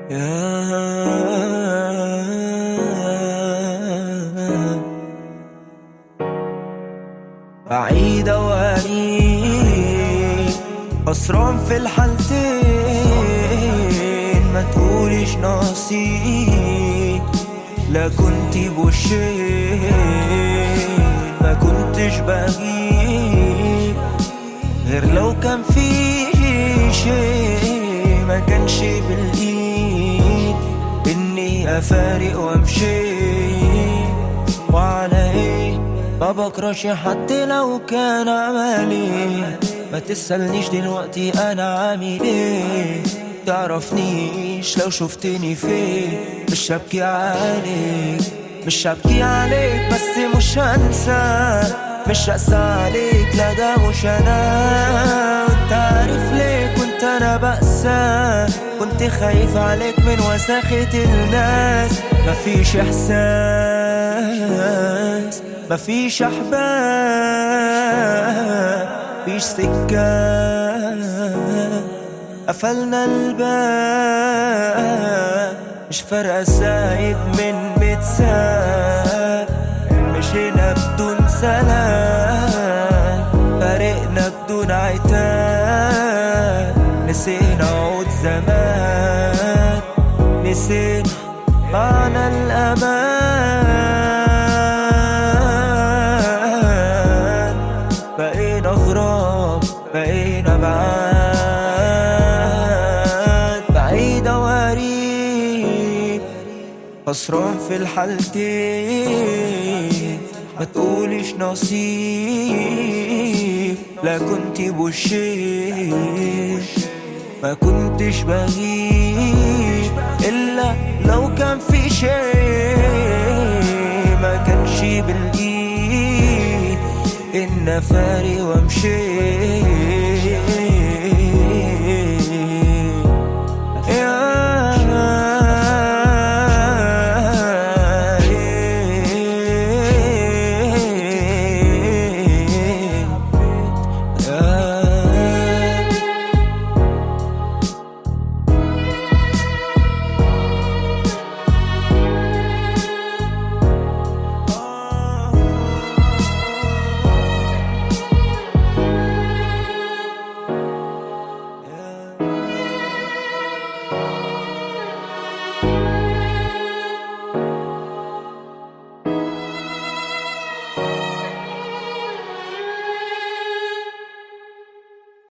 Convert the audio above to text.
يا بعيدة وقريب خسران في الحالتين ما تقوليش نصيب لا كنت بوشين ما كنتش بغيب غير لو كان في شيء ما كانش بالايد اني افارق وامشي وعلى ايه ما بكرهش حد لو كان عملي ما تسألنيش دلوقتي انا عامل ايه تعرفنيش لو شفتني فين مش هبكي عليك مش هبكي عليك بس مش هنسى مش هقسى عليك لا ده مش انا وانت عارف ليه كنت انا بأسى كنت خايف عليك من وساخة الناس مفيش احساس مفيش احباب مفيش سكة قفلنا الباب مش فارقة سايب من متساب مشينا بدون سلام فارقنا بدون عتاب نسينا عود زمان نسينا معنى الأمان بقينا غراب بقينا بعاد بعيدة وقريب خسران في الحالتين ما تقوليش نصيب لا كنت بوشين ما كنتش بغيب إلا لو كان في شيء ما كانش بالإيد إن فاري وامشي